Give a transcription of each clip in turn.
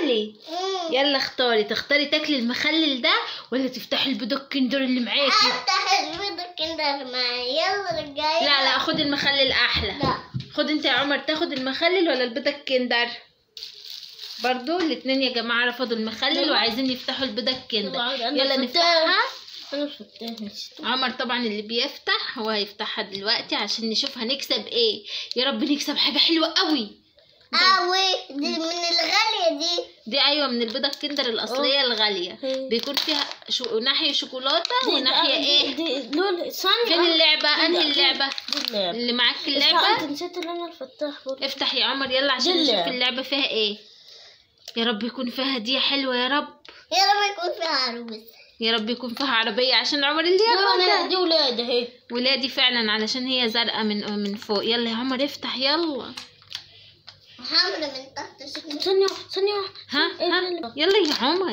لولي يلا اختاري تختاري تاكلي المخلل ده ولا تفتحي البيضة الكندر اللي معاكي افتح البيضة كندر معايا يلا رجعي لا لا خد المخلل احلى لا خد انت يا عمر تاخد المخلل ولا البيضة الكندر برضو الاتنين يا جماعة رفضوا المخلل وعايزين يفتحوا البيضة الكندر أنا يلا فتحت. نفتحها انا فتحت عمر طبعا اللي بيفتح هو هيفتحها دلوقتي عشان نشوف هنكسب ايه يا رب نكسب حاجة حلوة قوي قوي دي من الغالية دي دي ايوه من البيضة الكندر الاصلية الغالية مم. بيكون فيها شو... ناحية شوكولاتة وناحية ايه دي لول ثانية فين اللعبة انهي لا، اللعبة دي اللعبة اللي معاك انت اللعبة نسيت ان انا الفتاح برضه افتح يا عمر يلا عشان دي نشوف اللعبة. اللعبة فيها ايه يا رب يكون فيها هدية حلوة يا رب يا رب يكون فيها عروس يا رب يكون فيها عربية عشان عمر اللي دي ياخدها دي ولاد اهي ولادي فعلا علشان هي زرقاء من من فوق يلا يا عمر افتح يلا حمرا من تحت شكل ثانية ثانية ها إيه ها اللي- يلا يا عمر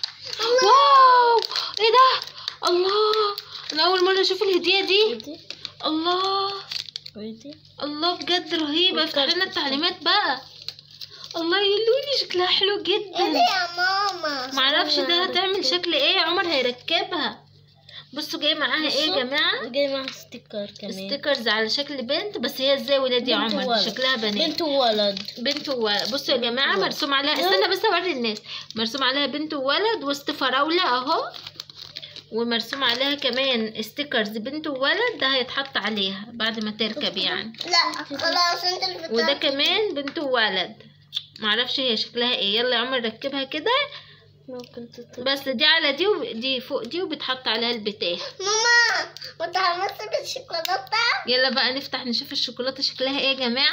واو ايه ده الله انا اول مرة اشوف الهدية دي دي الله ودي الله بجد رهيبة افتح والكارت لنا التعليمات بقى الله يلوني شكلها حلو ايه جدا ده يا ماما معرفش ده هتعمل شكل ايه عمر هيركبها بصوا جاي معاها ايه يا جماعة جاي معاها ستيكر كمان ستيكرز على شكل بنت بس هي ازاي ولاد يا بنت عمر وولد. شكلها بنات بنت وولد بنت وولد بصوا يا جماعة وولد. مرسوم عليها استنى بس اوري الناس مرسوم عليها بنت وولد وسط فراولة اهو ومرسوم عليها كمان ستيكرز بنت وولد ده هيتحط عليها بعد ما تركب يعني لا خلاص انت اللي فتحت وده كمان بنت وولد معرفش هي شكلها ايه يلا يا عمر ركبها كده ممكن تت... بس دي على دي ودي فوق دي وبتحط عليها البتاع ماما متحمسة بالشوكولاتة يلا بقى نفتح نشوف الشوكولاتة شكلها ايه يا جماعة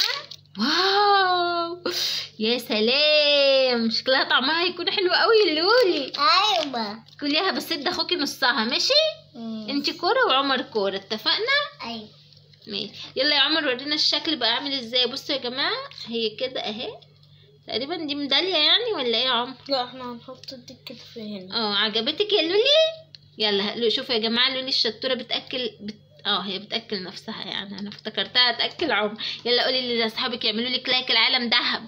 واو يا سلام شكلها طعمها هيكون حلو قوي يا لولي ايوه كليها بس ادي اخوكي نصها ماشي انت كورة وعمر كورة اتفقنا ايوه ماشي يلا يا عمر ورينا الشكل بقى عامل ازاي بصوا يا جماعة هي كده اهي تقريبا دي ميدالية يعني ولا ايه يا عمر لا احنا هنحط دي كده في هنا اه عجبتك يا لولي يلا لو- شوفوا يا جماعه لولي الشطوره بتاكل بت... اه هي بتاكل نفسها يعني انا افتكرتها تاكل عمر يلا قولي لاصحابك يعملوا لك لايك العالم ذهب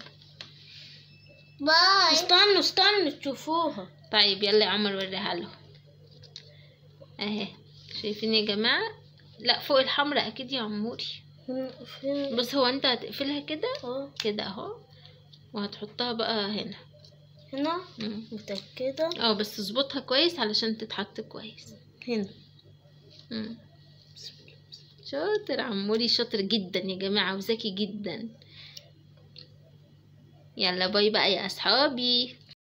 باي استنوا استنوا تشوفوها طيب يلا يا عمر وريها له اهي شايفين يا جماعه لا فوق الحمراء اكيد يا عموري فين بص هو انت هتقفلها كده اه كده اهو وهتحطها بقى هنا هنا مم. متأكدة اه بس اظبطها كويس علشان تتحط كويس هنا مم. شاطر عموري شاطر جدا يا جماعة وذكي جدا يلا باي بقى يا أصحابي